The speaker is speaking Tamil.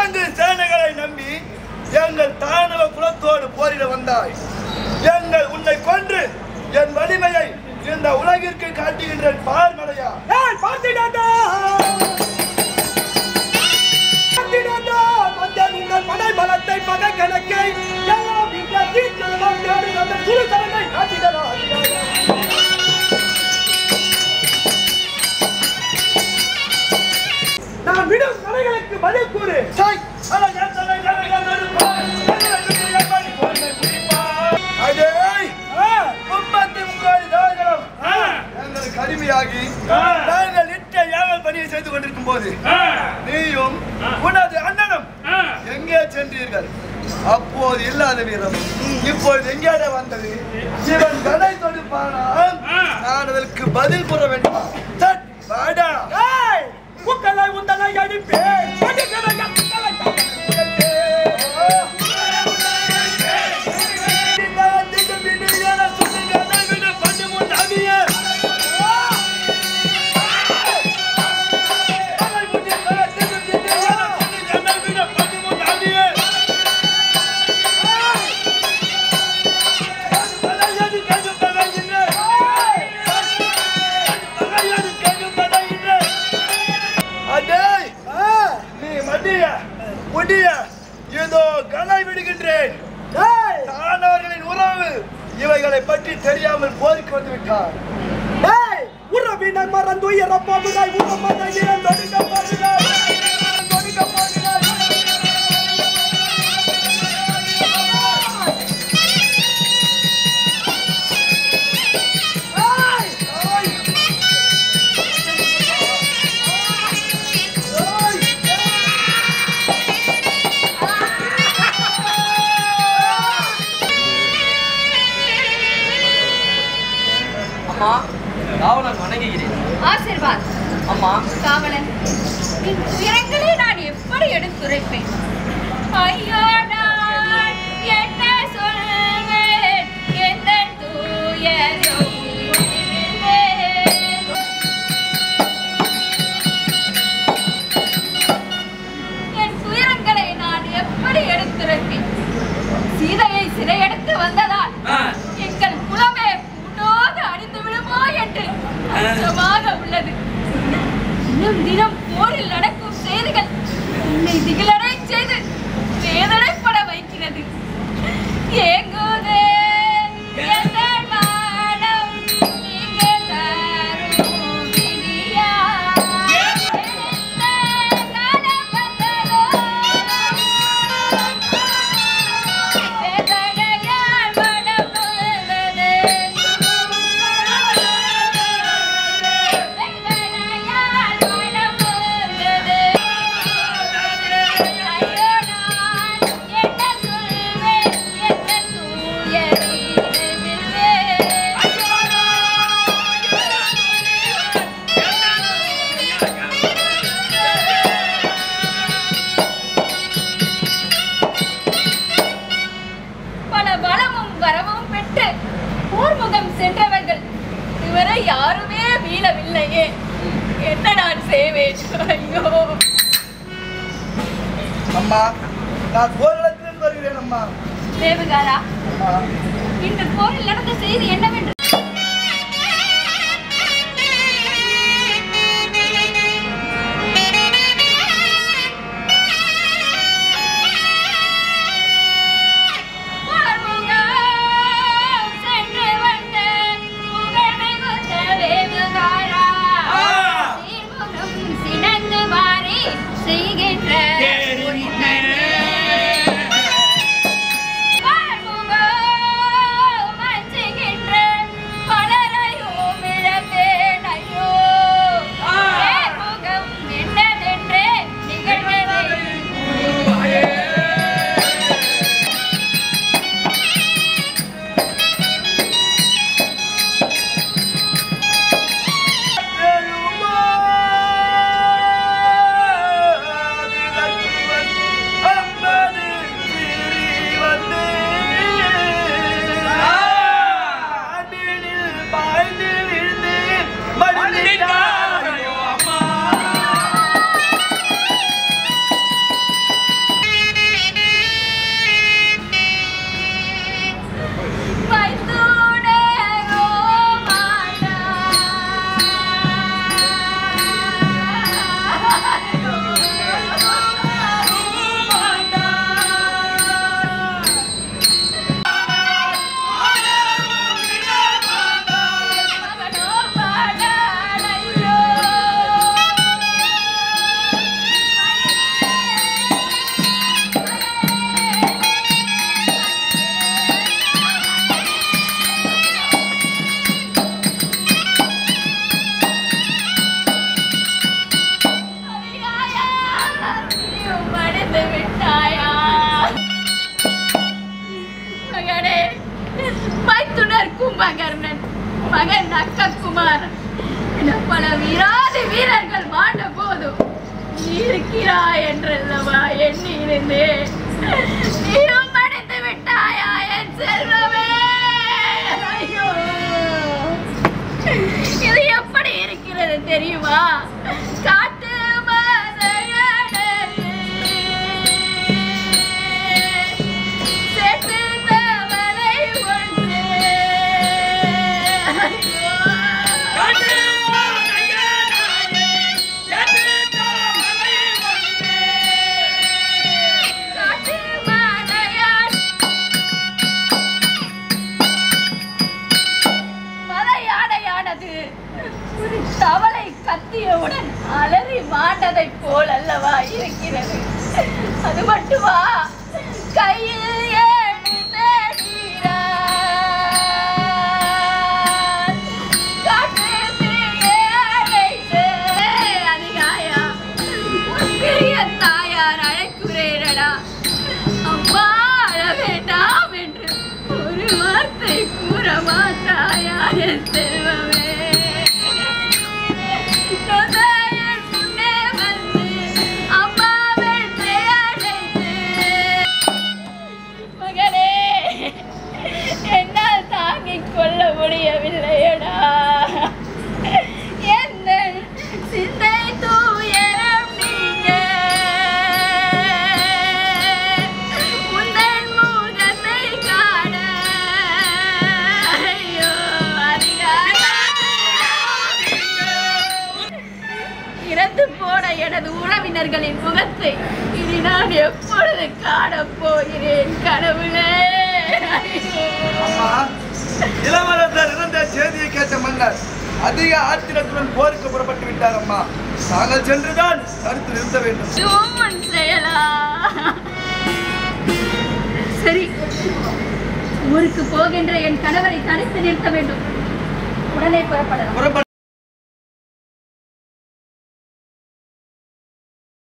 பீரங்கு சேனைகளை நம்பி எங்கள் தானவ குலத்தோடு போரிட வந்தாய் எங்கள் உன்னை கொன்று என் வலிமையை இந்த உலகிற்கு காட்டுகின்றேன் பார்மலையா ஏய் பார்த்திடாதா பார்த்திடாதா வந்தேன் உங்கள் படை பலத்தை பகை கணக்கை எல்லாம் இந்த தீர்த்தெல்லாம் தேடி அந்த குருத்தரனை காட்டிடலாம் நான் விடும் கலைகளுக்கு பதில் கூறு சாய், அட என் தலை கலைகள் நடுப்பாய், எங்களுக்கு எப்படி பொன்னை பிடிப்பாய்? அடேய், முப்பத்தி முக்கோடி தாய்களும் எங்களுக்கு அடிமையாகி நாங்கள் நிற்ற ஏவல் பணியை செய்து கொண்டிருக்கும் போது நீயும் உனது அண்ணனும் எங்கே சென்றீர்கள் அப்போது இல்லாத வீரம் இப்பொழுது எங்கேட வந்தது இவன் கடை தொடுப்பானால் நான் அதற்கு பதில் கூற வேண்டுமா சட், வாடா ஏய் உங்களை உந்தனை அடிப்பேன் அடிக்கிற எங்களை அடேய் நீ மடிய முடிய ஏதோ கலை விடுகின்றேன் ஏய் தானவர்களின் உறவு இவைகளை பற்றி தெரியாமல் போருக்கு வந்து விட்டார் ஏய் உறவினர் மறந்து உயர போகுதாய் உறவனை இழந்தொடுக்க போகுதாய் தொடுக்க போகுதாய் ஏய் ஆய்! அம்மா காவலன் வணங்குகிறேன் ஆசிர்வாத் அம்மா காவலன் என் துயரங்களை நான் எப்படி எடுத்துரைப்பேன் ஐயோ நான் என்ன சொல்வேன் எந்த துயரை விடுவேன். என் துயரங்களை நான் எப்படி எடுத்துரைப்பேன் சீதையை சிறையெடுத்து வந்ததால் எங்கள் குலமே பூண்டோடு அழிந்து விடுமோ என்று அச்சமாக உள்ளது தினம் தினம் போரில் நடக்கும் செய்திகள் என்னை திகிலடை செய்து வேதனைப்பட வைக்கிறது ஏங்குதே எந்தன் மனம் நீங்க தரும் விதியா. எந்த காலம் வந்ததோ வேதனையால் மனம் நொந்தது. வேதனையால் மனம் நொந்தது. ஐயோ நான் என்ன சொல்வேன் என்ன தூயரை விடுவேன். பல பலமும் வரவும் பெற்று ஊர்முகம் சென்றவர்கள் இதுவரை யாருமே மீளவில்லையே என்ன நான் செய்வேன் ஐயோ அம்மா நான் போரிடத்திலிருந்து வருகிறேன் அம்மா தேவகாரா அம்மா இன்று போரில் நடந்த செய்தி என்னவென்று ஆறுமுகம் சென்று வந்த புகழ் மிகுந்த வேவுகாரா. சீர்முகம் சினந்து மாறி செய்கின்ற உன்னை. ஆறுமுகம் வஞ்சிக்கின்ற கும்பகர்ணன் மகன் நக்ககுமார் என பல வீராதி வீரர்கள் மாண்ட போதும் நீ இருக்கிறாய் என்றல்லவா எண்ணி இருந்தேன் நீயும் மடித்து விட்டாயா என் செல்வமே ஐயோ இது எப்படி இருக்கிறது தெரியுமா காட்டு மலையடே, செப்பு தவளை ஒன்று. ஐயோ. காட்டு மலையான் மலையாடையானது ஒரு தவளை கத்தியவுடன் அலறி மாண்டதைப் போல் அல்லவா இருக்கிறது அது மட்டுமா கையில் எடுத்த நீரால் காட்டுத் தீயை அணைத்து. அதிகாயா, உன் பெரிய தாயார் அழைக்கிறேனடா அம்மா அழ வேண்டாம் என்று ஒரு வார்த்தை கூற மாட்டாயா என் செல்வமே நொந்தாயன் முன்னே வந்து அம்மாவென்றே அழைத்து. மகனே என்னால் தாங்கிக் கொள்ள முடியவில்லையடா எந்த சிந்தை தூயரம் நீங்க உந்தன் முகத்தை காண ஐயோ இறந்து போன எனது உறவினர்களின் முகத்தை இனி நான் எப்பொழுது காணப் போகிறேன் கடவுளே ஐயோ. அம்மா இளவரசர் இறந்த செய்தியை கேட்ட மன்னர் அதிக ஆத்திரத்துடன் போருக்கு புறப்பட்டு விட்டார் அம்மா நாங்கள் சென்றுதான் தடுத்து நிறுத்த வேண்டும் இதுவும் உன் செயலா சரி ஊருக்கு போகின்ற என் கணவரை தடுத்து நிறுத்த வேண்டும் உடனே புறப்படலாம் புறப்பட